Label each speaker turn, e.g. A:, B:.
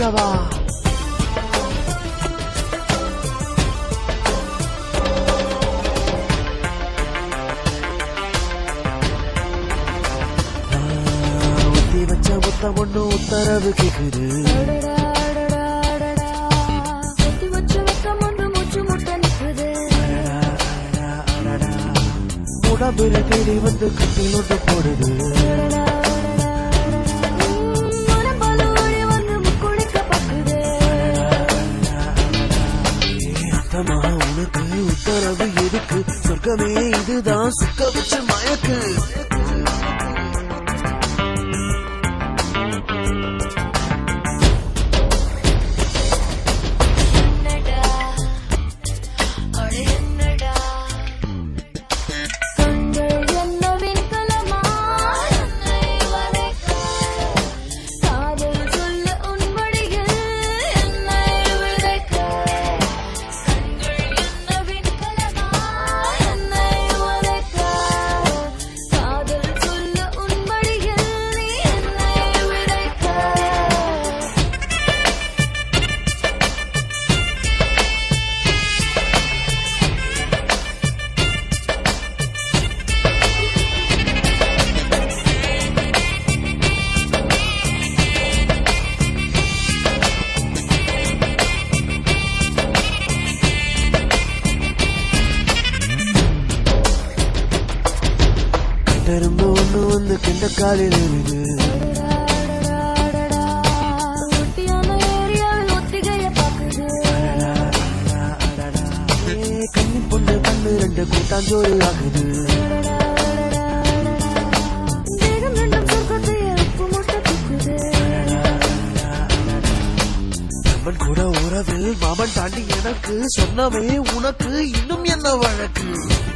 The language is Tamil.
A: வைக்கவா ஆ, ஊத்தி வச்ச முத்தம் ஒண்ணு உத்தரவு கேக்குது
B: அடடா, அடடா, அடடா. ஒத்தி வச்ச வெக்கம் ஒன்று மூச்சு முட்ட நிக்குது.
A: உடம்புல தேடி வந்து கட்டில் ஒன்று போடுது
B: அடடா, அடடா, அடடா. உம், உடம்பால ஓடி வந்து முக்குளிக்க பாக்குது.
A: அத்தமா உனக்கு உத்தரவு எதுக்கு சொர்க்கமே இதுதான் சுக்க வச்ச மயக்கு
B: என்னடா, அட என்னடா. கண்கள் என்ன விண்கலமா என்னை வதைக்க. காதல் சொல்ல உன் மடியில் என்னை விதைக்க. கண்கள் என்ன விண்கலமா என்னை வதைக்க. காதல் சொல்ல உன் மடியில் நீ என்னை விதைக்க.
A: கட்டெரும்பு ஒண்ணு வந்து கிண்ட காலில் இருக்கு
B: ஒட்டியான ஏரியாவில் ஒத்திகைய பாக்குது
A: கண்ணி பொண்ணு கண்ணு ரெண்டு கூட்டாஞ்சோறு ஆகுது
B: தேகம் ரெண்டும் சொர்க்கத்தையே உப்பு முட்டை தூக்குது
A: அம்மன் கூட உறவில் மாமன் தாண்டி எனக்கு சொன்னவே உனக்கு இன்னும் என்ன வழக்கு